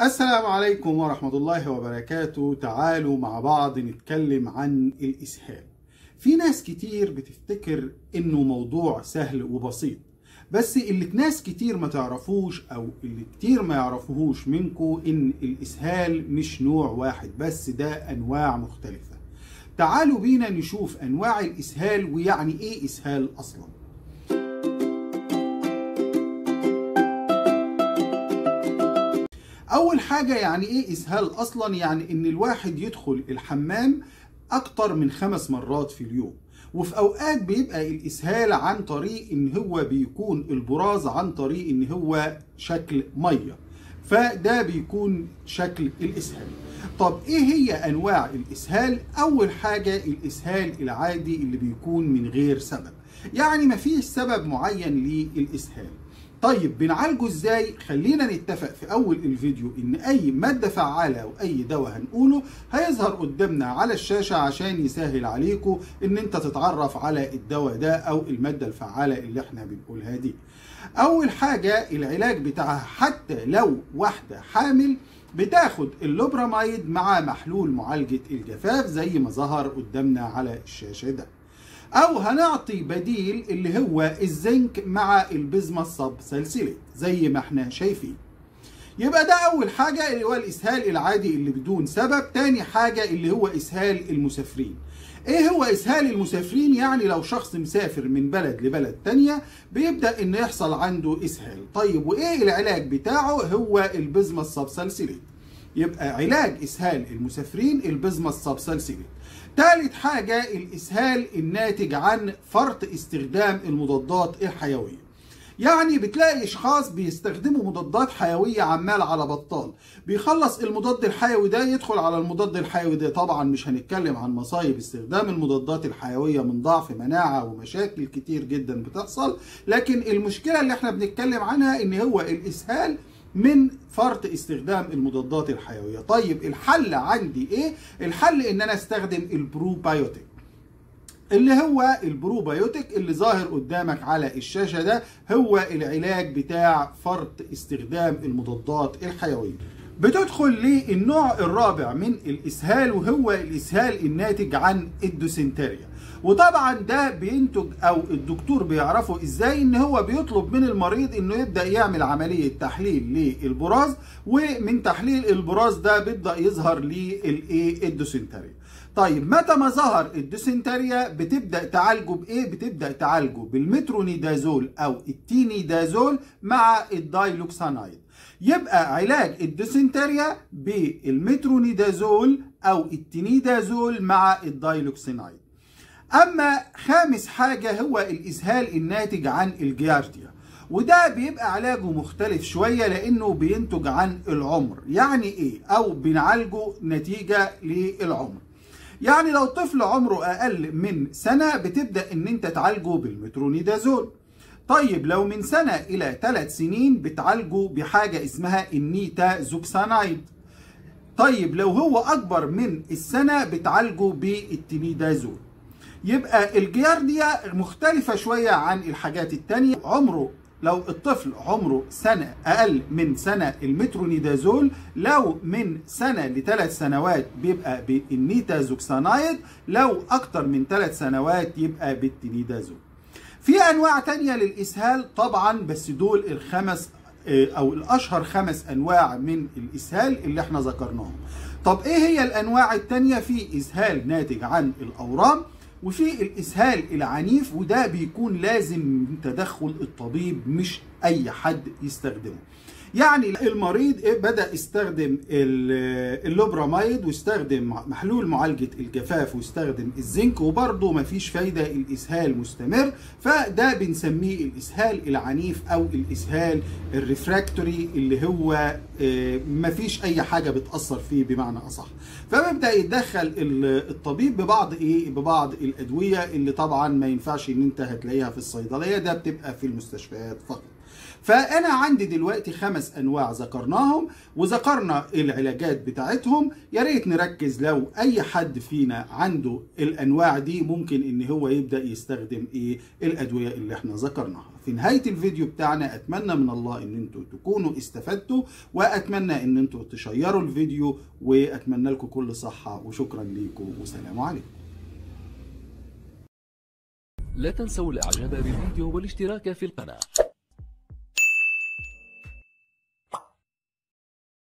السلام عليكم ورحمة الله وبركاته تعالوا مع بعض نتكلم عن الإسهال في ناس كتير بتفتكر إنه موضوع سهل وبسيط بس اللي ناس كتير ما تعرفوش أو اللي كتير ما يعرفوهوش منكم إن الإسهال مش نوع واحد بس ده أنواع مختلفة تعالوا بينا نشوف أنواع الإسهال ويعني إيه إسهال أصلاً اول حاجة يعني ايه اسهال اصلا يعني ان الواحد يدخل الحمام اكتر من خمس مرات في اليوم وفي اوقات بيبقى الاسهال عن طريق ان هو بيكون البراز عن طريق ان هو شكل مية فده بيكون شكل الاسهال طب ايه هي انواع الاسهال اول حاجة الاسهال العادي اللي بيكون من غير سبب يعني مفيش سبب معين للاسهال طيب بنعالجه ازاي خلينا نتفق في اول الفيديو ان اي ماده فعاله او اي دواء هنقوله هيظهر قدامنا على الشاشه عشان يسهل عليكم ان انت تتعرف على الدواء ده او الماده الفعاله اللي احنا بنقولها دي اول حاجه العلاج بتاعها حتى لو واحده حامل بتاخد اللوبراميد مع محلول معالجه الجفاف زي ما ظهر قدامنا على الشاشه ده او هنعطي بديل اللي هو الزنك مع البزمة الصب سلسلة زي ما احنا شايفين يبقى ده اول حاجة اللي هو الاسهال العادي اللي بدون سبب تاني حاجة اللي هو اسهال المسافرين ايه هو اسهال المسافرين يعني لو شخص مسافر من بلد لبلد تانية بيبدأ ان يحصل عنده اسهال طيب وايه العلاج بتاعه هو البزمة الصب سلسلة يبقى علاج اسهال المسافرين البزمة الصب سلسلة ثالث حاجة الإسهال الناتج عن فرط استخدام المضادات الحيوية يعني بتلاقي اشخاص بيستخدموا مضادات حيويه عمال على بطال بيخلص المضاد الحيوي ده يدخل على المضاد الحيوي ده طبعا مش هنتكلم عن مصايب استخدام المضادات الحيويه من ضعف مناعه ومشاكل كتير جدا بتحصل لكن المشكله اللي احنا بنتكلم عنها ان هو الاسهال من فرط استخدام المضادات الحيويه طيب الحل عندي ايه الحل ان انا استخدم البروبايوتيك اللي هو البروبايوتيك اللي ظاهر قدامك على الشاشه ده هو العلاج بتاع فرط استخدام المضادات الحيويه بتدخل للنوع الرابع من الاسهال وهو الاسهال الناتج عن الدوسنتريا وطبعا ده بينتج او الدكتور بيعرفه ازاي ان هو بيطلب من المريض انه يبدا يعمل عمليه تحليل للبراز ومن تحليل البراز ده بيبدا يظهر للايه الدوسنتريا طيب متى ما ظهر الدوسنتريا بتبدا تعالجه بايه بتبدا تعالجه بالمترونيدازول او التينيدازول مع الدايلوكسانايد يبقى علاج الدوسنتريا بالمترونيدازول او التينيدازول مع الدايلوكسينايد اما خامس حاجه هو الاسهال الناتج عن الجيارديا وده بيبقى علاجه مختلف شويه لانه بينتج عن العمر يعني ايه او بنعالجه نتيجه للعمر يعني لو طفل عمره اقل من سنه بتبدا ان انت تعالجه بالمترونيدازول طيب لو من سنه الى ثلاث سنين بتعالجه بحاجه اسمها النيتا زوكسانايد طيب لو هو اكبر من السنه بتعالجه بالتينيدازول يبقى الجيارديا مختلفة شوية عن الحاجات التانية عمره لو الطفل عمره سنة أقل من سنة المترونيدازول لو من سنة لثلاث سنوات بيبقى بالنيتازوكسانايد لو أكتر من ثلاث سنوات يبقى بالتينيدازول في أنواع تانية للإسهال طبعا بس دول الخمس أو الأشهر خمس أنواع من الإسهال اللي احنا ذكرناهم طب إيه هي الأنواع التانية في إسهال ناتج عن الأورام وفي الاسهال العنيف وده بيكون لازم تدخل الطبيب مش اي حد يستخدمه يعني المريض بدا يستخدم اللوبراميد واستخدم محلول معالجه الجفاف واستخدم الزنك وبرضه مفيش فايده الاسهال مستمر فده بنسميه الاسهال العنيف او الاسهال الريفراكتوري اللي هو مفيش اي حاجه بتاثر فيه بمعنى اصح فبيبدا يتدخل الطبيب ببعض ايه ببعض الادويه اللي طبعا ما ينفعش ان انت هتلاقيها في الصيدليه ده بتبقى في المستشفيات فقط فانا عندي دلوقتي خمس انواع ذكرناهم وذكرنا العلاجات بتاعتهم يا ريت نركز لو اي حد فينا عنده الانواع دي ممكن ان هو يبدا يستخدم ايه الادويه اللي احنا ذكرناها في نهاية الفيديو بتاعنا أتمنى من الله إن أنتوا تكونوا استفدتوا وأتمنى إن أنتوا تشيروا الفيديو وأتمنى لكم كل صحة وشكرا ليكم والسلام عليكم لا تنسوا الاعجاب بالفيديو والاشتراك في القناة